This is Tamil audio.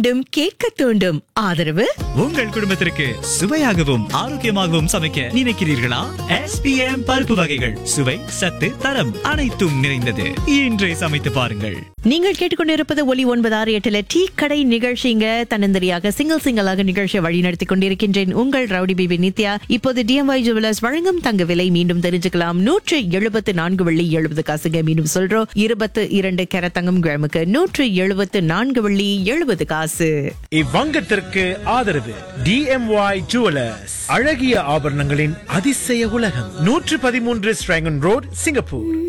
மீண்டும் கேட்க தூண்டும் ஆதரவு உங்கள் குடும்பத்திற்கு சுவையாகவும் ஆரோக்கியமாகவும் சமைக்க நினைக்கிறீர்களா எஸ்பிஎம் பருப்பு வகைகள் சுவை சத்து தரம் அனைத்தும் நிறைந்தது இன்றே சமைத்து பாருங்கள் நீங்கள் கேட்டுக்கொண்டிருப்பது ஒலி ஒன்பது ஆறு எட்டுல டீ கடை நிகழ்ச்சிங்க தன்னந்தரியாக சிங்கிள் சிங்கிளாக நிகழ்ச்சியை வழிநடத்தி கொண்டிருக்கின்றேன் உங்கள் ரவுடி பிபி நித்யா இப்போது டிஎம்ஒய் ஜுவலர்ஸ் வழங்கும் தங்க விலை மீண்டும் தெரிஞ்சுக்கலாம் நூற்று எழுபத்து நான்கு வெள்ளி எழுபது காசுங்க மீண்டும் சொல்றோம் இருபத்து இரண்டு கேரட் தங்கம் கிராமுக்கு நூற்று எழுபத்து நான்கு வெள்ளி எழுபது காசு இவ்வங்கத்திற்கு ஆதரவு டிஎம்ஒய் ஜுவலர்ஸ் அழகிய ஆபரணங்களின் அதிசய உலகம் நூற்று பதிமூன்று ஸ்ட்ராங்கன் ரோட் சிங்கப்பூர்